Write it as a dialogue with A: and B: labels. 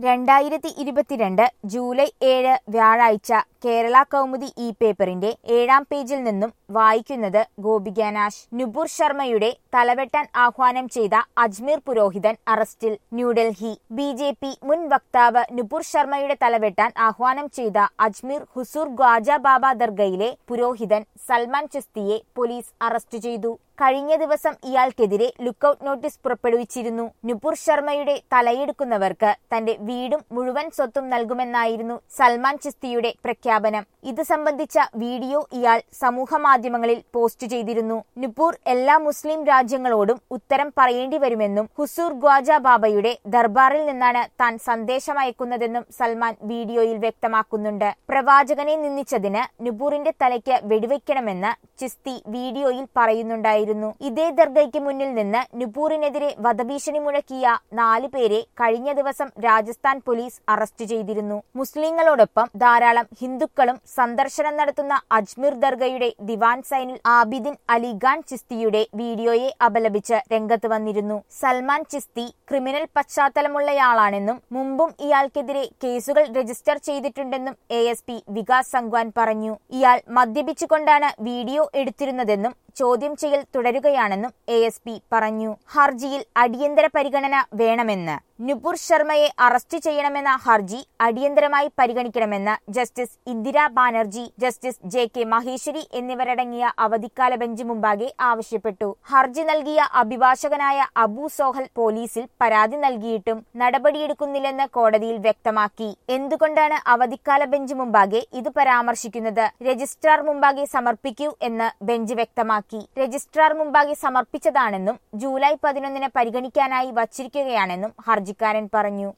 A: രണ്ടായിരത്തി ഇരുപത്തിരണ്ട് ജൂലൈ ഏഴ് വ്യാഴാഴ്ച കേരള കൗമുദി ഇ പേപ്പറിന്റെ ഏഴാം പേജിൽ നിന്നും വായിക്കുന്നത് ഗോപികാനാശ് നുപുർ ശർമ്മയുടെ തലവെട്ടാൻ ആഹ്വാനം ചെയ്ത അജ്മീർ പുരോഹിതൻ അറസ്റ്റിൽ ന്യൂഡൽഹി ബി ജെ പി മുൻ വക്താവ് നുപുർ ശർമ്മയുടെ തലവെട്ടാൻ ആഹ്വാനം ചെയ്ത അജ്മീർ ഹുസൂർ ഖ്വാജ ബാബ ദർഗയിലെ പുരോഹിതൻ സൽമാൻ ചിസ്തിയെ പോലീസ് അറസ്റ്റ് ചെയ്തു കഴിഞ്ഞ ദിവസം ഇയാൾക്കെതിരെ ലുക്കൌട്ട് നോട്ടീസ് പുറപ്പെടുവിച്ചിരുന്നു നുപുർ ശർമ്മയുടെ തലയെടുക്കുന്നവർക്ക് തന്റെ വീടും മുഴുവൻ സ്വത്തും നൽകുമെന്നായിരുന്നു സൽമാൻ ചിസ്തിയുടെ പ്രഖ്യാപനം ഇത് സംബന്ധിച്ച വീഡിയോ ഇയാൾ സമൂഹ മാധ്യമങ്ങളിൽ പോസ്റ്റ് ചെയ്തിരുന്നു നുപൂർ എല്ലാ മുസ്ലിം രാജ്യങ്ങളോടും ഉത്തരം പറയേണ്ടി വരുമെന്നും ഹുസൂർ ഖ്വാജ ബാബയുടെ ദർബാറിൽ നിന്നാണ് താൻ സന്ദേശമയക്കുന്നതെന്നും സൽമാൻ വീഡിയോയിൽ വ്യക്തമാക്കുന്നുണ്ട് പ്രവാചകനെ നിന്ദിച്ചതിന് നുപൂറിന്റെ തലയ്ക്ക് വെടിവെക്കണമെന്ന് ചിസ്തി വീഡിയോയിൽ പറയുന്നുണ്ടായിരുന്നു ഇതേ ദർഗയ്ക്ക് മുന്നിൽ നിന്ന് നുപൂറിനെതിരെ വധഭീഷണി മുഴക്കിയ നാല് പേരെ കഴിഞ്ഞ ദിവസം രാജസ്ഥാൻ പോലീസ് അറസ്റ്റ് ചെയ്തിരുന്നു മുസ്ലിങ്ങളോടൊപ്പം ധാരാളം ഹിന്ദുക്കളും സന്ദർശനം നടത്തുന്ന അജ്മീർ ദർഗയുടെ ദിവാൻ സൈനുൽ ആബിദിൻ അലിഖാൻ ചിസ്തിയുടെ വീഡിയോയെ അപലപിച്ച് രംഗത്ത് വന്നിരുന്നു സൽമാൻ ചിസ്തി ക്രിമിനൽ പശ്ചാത്തലമുള്ളയാളാണെന്നും മുമ്പും ഇയാൾക്കെതിരെ കേസുകൾ രജിസ്റ്റർ ചെയ്തിട്ടുണ്ടെന്നും A S P Vikas Sangwan പറഞ്ഞു ഇയാൾ മദ്യപിച്ചുകൊണ്ടാണ് വീഡിയോ എടുത്തിരുന്നതെന്നും ചോദ്യം ചെയ്യൽ തുടരുകയാണെന്നും എ എസ് പി പറഞ്ഞു ഹർജിയിൽ അടിയന്തര പരിഗണന വേണമെന്ന് നുപുർ ശർമ്മയെ അറസ്റ്റ് ചെയ്യണമെന്ന ഹർജി അടിയന്തരമായി പരിഗണിക്കണമെന്ന് justice Indira Banerjee justice J K Maheshwari എന്നിവരടങ്ങിയ അവധിക്കാല ബെഞ്ച് മുമ്പാകെ ആവശ്യപ്പെട്ടു ഹർജി നൽകിയ അഭിഭാഷകനായ അബു സോഹൽ പോലീസിൽ പരാതി നൽകിയിട്ടും നടപടിയെടുക്കുന്നില്ലെന്ന് കോടതിയിൽ വ്യക്തമാക്കി എന്തുകൊണ്ടാണ് അവധിക്കാല ബെഞ്ച് മുമ്പാകെ ഇത് പരാമർശിക്കുന്നത് രജിസ്ട്രാർ മുമ്പാകെ സമർപ്പിക്കൂ എന്ന് ബെഞ്ച് വ്യക്തമാക്കി രജിസ്ട്രാർ മുമ്പാകെ സമർപ്പിച്ചതാണെന്നും ജൂലൈ പതിനൊന്നിന് പരിഗണിക്കാനായി വച്ചിരിക്കുകയാണെന്നും ഹർജിക്കാരൻ പറഞ്ഞു